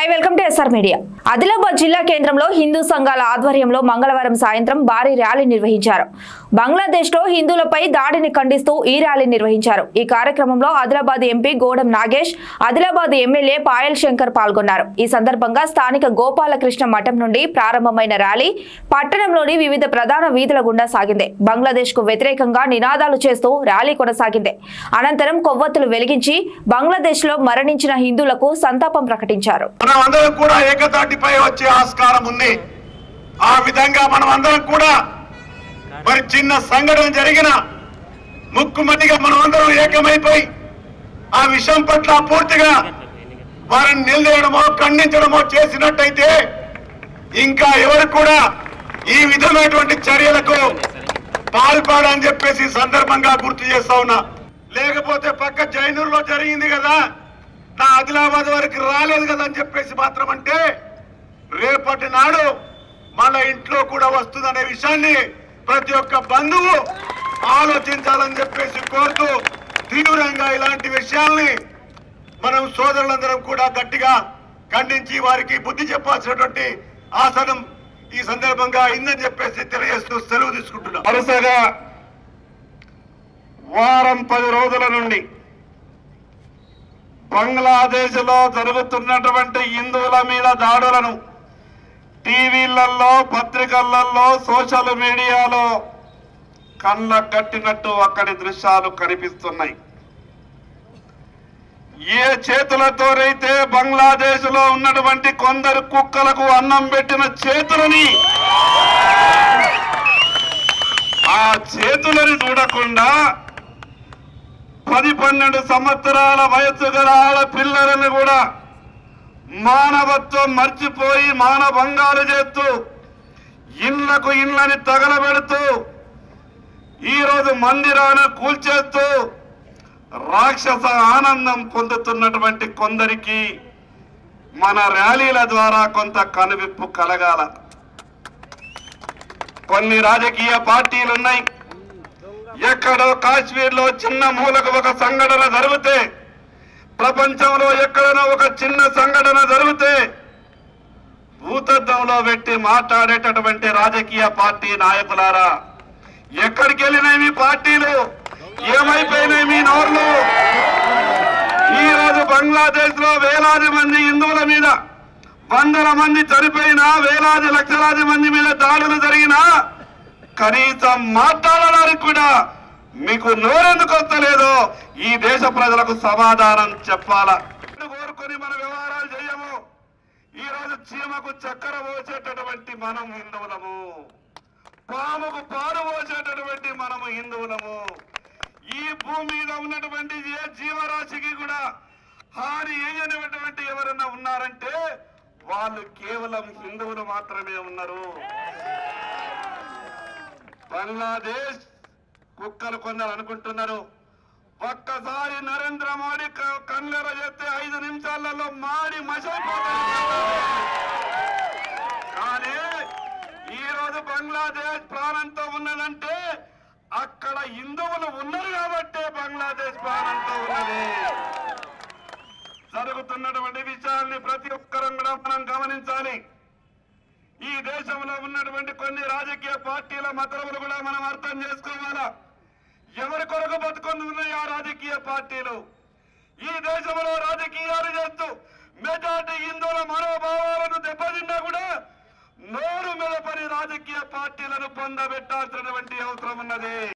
welcome to SR media Adilabad జిల్లా కేంద్రంలో హిందూ సంఘాల ఆధ్వర్యంలో మంగళవారం సాయంత్రం భారీ ర్యాలీ నిర్వహించారు బంగ్లాదేశ్ లో హిందువులపై దాడిని ఖండిస్తూ ఈ ర్యాలీ నిర్వహించారు ఈ కార్యక్రమంలో ఆదిలాబాద్ ఎంపీ గోడం నాగేష్ ఆదిలాబాద్ ఎమ్మెల్యే పాయల్ శంకర్ పాల్గొన్నారు ఈ సందర్భంగా స్థానిక గోపాలకృష్ణ మఠం నుండి ప్రారంభమైన ర్యాలీ పట్టణంలోని వివిధ ప్రధాన వీధుల గుండా సాగింది బంగ్లాదేశ్ కు వ్యతిరేకంగా నినాదాలు చేస్తూ ర్యాలీ కొనసాగింది అనంతరం కొవ్వొత్తులు వెలిగించి బంగ్లాదేశ్ లో మరణించిన హిందువులకు సంతాపం ప్రకటించారు మనం అందరం కూడా ఏకతాటిపై వచ్చే ఆస్కారం ఉంది ఆ విధంగా మనం అందరం కూడా మరి చిన్న సంఘటన జరిగిన ముక్కుమతిగా మనం అందరం ఏకమైపోయి ఆ విషయం పట్ల పూర్తిగా వారిని నిలదీయడమో ఖండించడమో చేసినట్టయితే ఇంకా ఎవరు కూడా ఈ విధమైనటువంటి చర్యలకు పాల్పడని చెప్పేసి ఈ సందర్భంగా గుర్తు చేస్తా ఉన్నా లేకపోతే పక్క జైనూరులో జరిగింది కదా నా ఆదిలాబాద్ వరకు రాలేదు కదా అని చెప్పేసి మాత్రం అంటే రేపటి నాడు మళ్ళా ఇంట్లో కూడా వస్తుందనే విషయాన్ని ప్రతి ఒక్క బంధువు ఆలోచించాలని చెప్పేసి కోరుతూ తీవ్రంగా ఇలాంటి విషయాల్ని మనం సోదరులందరం కూడా గట్టిగా ఖండించి వారికి బుద్ధి చెప్పాల్సినటువంటి ఆసనం ఈ సందర్భంగా అయిందని చెప్పేసి తెలియజేస్తూ సెలవు తీసుకుంటున్నాం వరుసగా వారం పది రోజుల నుండి బంగ్లాదేశ్ లో జరుగుతున్నటువంటి హిందువుల మీద దాడులను టీవీలలో పత్రికలలో సోషల్ మీడియాలో కళ్ళ కట్టినట్టు అక్కడి దృశ్యాలు కనిపిస్తున్నాయి ఏ చేతులతోనైతే బంగ్లాదేశ్ లో ఉన్నటువంటి కొందరు కుక్కలకు అన్నం పెట్టిన చేతులని ఆ చేతులని చూడకుండా పది పన్నెండు సంవత్సరాల వయస్సు గల ఆడపిల్లలను కూడా మానవత్వం మర్చిపోయి మానభంగాలు చేస్తూ ఇళ్లకు ఇళ్ళని తగలబెడుతూ ఈరోజు మందిరాన్ని కూల్చేస్తూ రాక్షస ఆనందం పొందుతున్నటువంటి కొందరికి మన ర్యాలీల ద్వారా కొంత కనువిప్పు కలగాల కొన్ని రాజకీయ పార్టీలున్నాయి ఎక్కడో కాశ్మీర్ లో చిన్న మూలకు ఒక సంఘటన జరిగితే ప్రపంచంలో ఎక్కడనో ఒక చిన్న సంఘటన జరిగితే భూతద్దంలో పెట్టి మాట్లాడేటటువంటి రాజకీయ పార్టీ నాయకులారా ఎక్కడికి వెళ్ళినాయి మీ పార్టీలు ఏమైపోయినాయి మీ నోర్లు ఈ రోజు బంగ్లాదేశ్ లో వేలాది మంది హిందువుల మీద వందల మంది చనిపోయినా వేలాది లక్షలాది మంది మీద దాడులు జరిగినా కనీసం మాట్లాడడానికి కూడా మీకు నోరెందుకు వస్తలేదో ఈ దేశ ప్రజలకు సమాధానం చెప్పాలా కోరుకొని మన వ్యవహారాలు చేయము ఈ రోజు చీమకు చక్కెర పోసేటటువంటి మనం హిందువులము పాముకు పాలు పోసేటటువంటి మనము హిందువులము ఈ భూమి మీద ఉన్నటువంటి ఏ జీవరాశికి కూడా హాని చేయనటువంటి ఎవరన్నా ఉన్నారంటే వాళ్ళు కేవలం హిందువులు మాత్రమే ఉన్నారు బంగ్లాదేశ్ కుక్కలు కొందరు అనుకుంటున్నారు ఒక్కసారి నరేంద్ర మోడీ క- కన్నెర చేస్తే ఐదు నిమిషాలలో మాడి మసైపోతారు కానీ ఈ రోజు బంగ్లాదేశ్ ప్రాణంతో ఉన్నదంటే అక్కడ హిందువులు ఉన్నారు కాబట్టే బంగ్లాదేశ్ ప్రాణంతో ఉన్నది జరుగుతున్నటువంటి విషయాల్ని ప్రతి ఒక్కరం కూడా మనం గమనించాలి ఈ దేశంలో ఉన్నటువంటి కొన్ని రాజకీయ పార్టీల మతలములు కూడా మనం అర్థం చేసుకోవాలా ఎవరి కొరకు బతుకొని ఉన్నాయి ఆ రాజకీయ పార్టీలు ఈ దేశంలో రాజకీయాలు చేస్తూ మెజార్టీ హిందువుల మనోభావాలను దెబ్బతిన్నా కూడా నోరు మెదపని రాజకీయ పార్టీలను పొందబెట్టాల్సినటువంటి అవసరం ఉన్నది